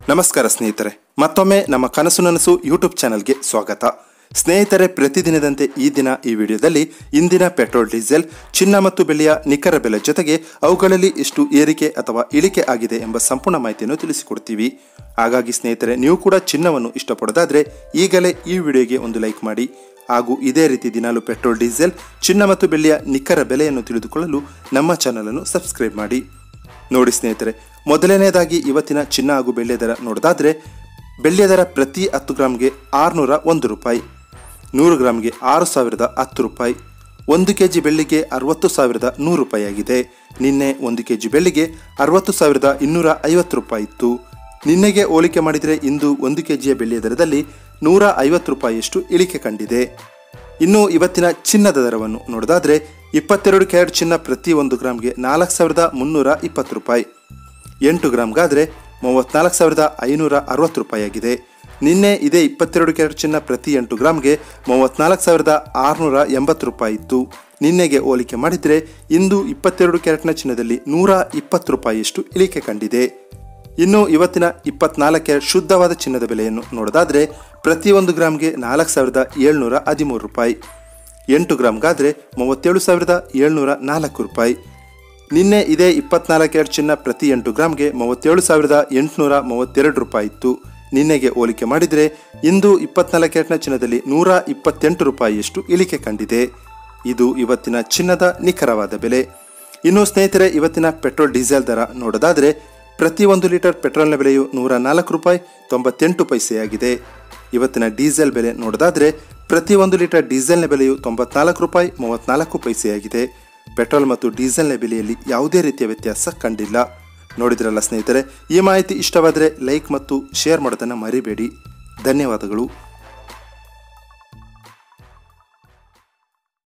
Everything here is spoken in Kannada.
ನಮಸ್ಕಾರ ಸ್ನೇಹಿತರೆ ಮತ್ತೊಮ್ಮೆ ನಮ್ಮ ಕನಸು ನನಸು ಯೂಟ್ಯೂಬ್ ಚಾನಲ್ಗೆ ಸ್ವಾಗತ ಸ್ನೇಹಿತರೆ ಪ್ರತಿದಿನದಂತೆ ಈ ದಿನ ಈ ವಿಡಿಯೋದಲ್ಲಿ ಇಂದಿನ ಪೆಟ್ರೋಲ್ ಡೀಸೆಲ್ ಚಿನ್ನ ಮತ್ತು ಬೆಳ್ಳಿಯ ನಿಖರ ಬೆಲೆ ಜೊತೆಗೆ ಅವುಗಳಲ್ಲಿ ಎಷ್ಟು ಏರಿಕೆ ಅಥವಾ ಇಳಿಕೆ ಆಗಿದೆ ಎಂಬ ಸಂಪೂರ್ಣ ಮಾಹಿತಿಯನ್ನು ತಿಳಿಸಿಕೊಡ್ತೀವಿ ಹಾಗಾಗಿ ಸ್ನೇಹಿತರೆ ನೀವು ಕೂಡ ಚಿನ್ನವನ್ನು ಇಷ್ಟಪಡೋದಾದ್ರೆ ಈಗಲೇ ಈ ವಿಡಿಯೋಗೆ ಒಂದು ಲೈಕ್ ಮಾಡಿ ಹಾಗೂ ಇದೇ ರೀತಿ ದಿನಾಲು ಪೆಟ್ರೋಲ್ ಡೀಸೆಲ್ ಚಿನ್ನ ಮತ್ತು ಬೆಳ್ಳಿಯ ನಿಖರ ಬೆಲೆಯನ್ನು ತಿಳಿದುಕೊಳ್ಳಲು ನಮ್ಮ ಚಾನಲನ್ನು ಸಬ್ಸ್ಕ್ರೈಬ್ ಮಾಡಿ ನೋಡಿ ಸ್ನೇಹಿತರೆ ಮೊದಲನೆಯದಾಗಿ ಇವತ್ತಿನ ಚಿನ್ನ ಹಾಗೂ ಬೆಳ್ಳಿಯ ದರ ನೋಡೋದಾದ್ರೆ ಬೆಳ್ಳಿಯ ದರ ಪ್ರತಿ ಹತ್ತು ಗ್ರಾಮ್ಗೆ ಆರುನೂರ ಒಂದು ರೂಪಾಯಿ ನೂರು ಗ್ರಾಮ್ಗೆ ಆರು ಸಾವಿರದ ಹತ್ತು ರೂಪಾಯಿ ಒಂದು ಕೆ ಜಿ ಬೆಳ್ಳಿಗೆ ಅರವತ್ತು ಸಾವಿರದ ನೂರು ರೂಪಾಯಿ ಆಗಿದೆ ನಿನ್ನೆ ಒಂದು ಕೆ ಜಿ ಬೆಳ್ಳಿಗೆ ಅರವತ್ತು ಸಾವಿರದ ಇನ್ನೂರ ಐವತ್ತು ರೂಪಾಯಿ ಇತ್ತು ನಿನ್ನೆಗೆ ಹೋಲಿಕೆ ಮಾಡಿದರೆ ಇಂದು ಒಂದು ಕೆ ಜಿಯ ಬೆಳ್ಳಿಯ ದರದಲ್ಲಿ ನೂರ ಐವತ್ತು ರೂಪಾಯಿಯಷ್ಟು ಇಳಿಕೆ ಕಂಡಿದೆ ಇನ್ನು ಇವತ್ತಿನ ಚಿನ್ನದ ದರವನ್ನು ನೋಡೋದಾದ್ರೆ ಇಪ್ಪತ್ತೆರಡು ಕ್ಯಾರೆಟ್ ಚಿನ್ನ ಪ್ರತಿ ಒಂದು ಗ್ರಾಮ್ಗೆ ನಾಲ್ಕು ಸಾವಿರದ ಮುನ್ನೂರ ಇಪ್ಪತ್ತು ರೂಪಾಯಿ ಎಂಟು ಗ್ರಾಮ್ಗಾದರೆ ಮೂವತ್ನಾಲ್ಕು ಸಾವಿರದ ಐನೂರ ಅರವತ್ತು ರೂಪಾಯಿ ಆಗಿದೆ ನಿನ್ನೆ ಇದೇ ಇಪ್ಪತ್ತೆರಡು ಕ್ಯಾರೆಟ್ ಚಿನ್ನ ಪ್ರತಿ ಎಂಟು ಗ್ರಾಮ್ಗೆ ಮೂವತ್ನಾಲ್ಕು ಸಾವಿರದ ಆರುನೂರ ಎಂಬತ್ತು ರೂಪಾಯಿ ಇತ್ತು ನಿನ್ನೆಗೆ ಹೋಲಿಕೆ ಮಾಡಿದರೆ ಇಂದು ಇಪ್ಪತ್ತೆರಡು ಕ್ಯಾರೆಟ್ನ ಚಿನ್ನದಲ್ಲಿ ನೂರ ಇಪ್ಪತ್ತು ರೂಪಾಯಿಯಷ್ಟು ಇಳಿಕೆ ಕಂಡಿದೆ ಇನ್ನು ಇವತ್ತಿನ ಇಪ್ಪತ್ನಾಲ್ಕು ಕ್ಯಾರೆಟ್ ಶುದ್ಧವಾದ ಚಿನ್ನದ ಬೆಲೆಯನ್ನು ನೋಡೋದಾದ್ರೆ ಪ್ರತಿಯೊಂದು ಗ್ರಾಮ್ಗೆ ನಾಲ್ಕು ಸಾವಿರದ ಏಳ್ನೂರ ಹದಿಮೂರು ರೂಪಾಯಿ ಎಂಟು ಗ್ರಾಮ್ಗಾದರೆ ಮೂವತ್ತೇಳು ಸಾವಿರದ ಏಳ್ನೂರ ನಾಲ್ಕು ರೂಪಾಯಿ ನಿನ್ನೆ ಇದೇ ಇಪ್ಪತ್ನಾಲ್ಕು ಕ್ಯಾರೆಟ್ ಚಿನ್ನ ಪ್ರತಿ ಎಂಟು ಗ್ರಾಮ್ಗೆ ಮೂವತ್ತೇಳು ಸಾವಿರದ ಎಂಟುನೂರ ಮೂವತ್ತೆರಡು ರೂಪಾಯಿ ಇತ್ತು ನಿನ್ನೆಗೆ ಹೋಲಿಕೆ ಮಾಡಿದರೆ ಇಂದು ಇಪ್ಪತ್ನಾಲ್ಕು ಕ್ಯಾರೆಟ್ನ ಚಿನ್ನದಲ್ಲಿ ನೂರ ಇಪ್ಪತ್ತೆಂಟು ರೂಪಾಯಿಯಷ್ಟು ಇಳಿಕೆ ಕಂಡಿದೆ ಇದು ಇವತ್ತಿನ ಚಿನ್ನದ ನಿಖರವಾದ ಬೆಲೆ ಇನ್ನು ಸ್ನೇಹಿತರೆ ಇವತ್ತಿನ ಪೆಟ್ರೋಲ್ ಡೀಸೆಲ್ ದರ ನೋಡೋದಾದರೆ ಪ್ರತಿ ಒಂದು ಲೀಟರ್ ಪೆಟ್ರೋಲ್ನ ಬೆಲೆಯು ನೂರ ನಾಲ್ಕು ರೂಪಾಯಿ ತೊಂಬತ್ತೆಂಟು ಪೈಸೆಯಾಗಿದೆ ಇವತ್ತಿನ ಡೀಸೆಲ್ ಬೆಲೆ ನೋಡೋದಾದರೆ ಪ್ರತಿ ಒಂದು ಲೀಟರ್ ಡೀಸೆಲ್ನ ಬೆಲೆಯು ತೊಂಬತ್ನಾಲ್ಕು ರೂಪಾಯಿ ಮೂವತ್ನಾಲ್ಕು ಪೈಸೆಯಾಗಿದೆ ಪೆಟ್ರೋಲ್ ಮತ್ತು ಡೀಸೆಲ್ನ ಬೆಲೆಯಲ್ಲಿ ಯಾವುದೇ ರೀತಿಯ ವ್ಯತ್ಯಾಸ ಕಂಡಿಲ್ಲ ನೋಡಿದ್ರಲ್ಲ ಸ್ನೇಹಿತರೆ ಈ ಮಾಹಿತಿ ಇಷ್ಟವಾದರೆ ಲೈಕ್ ಮತ್ತು ಶೇರ್ ಮಾಡೋದನ್ನು ಮರಿಬೇಡಿ ಧನ್ಯವಾದಗಳು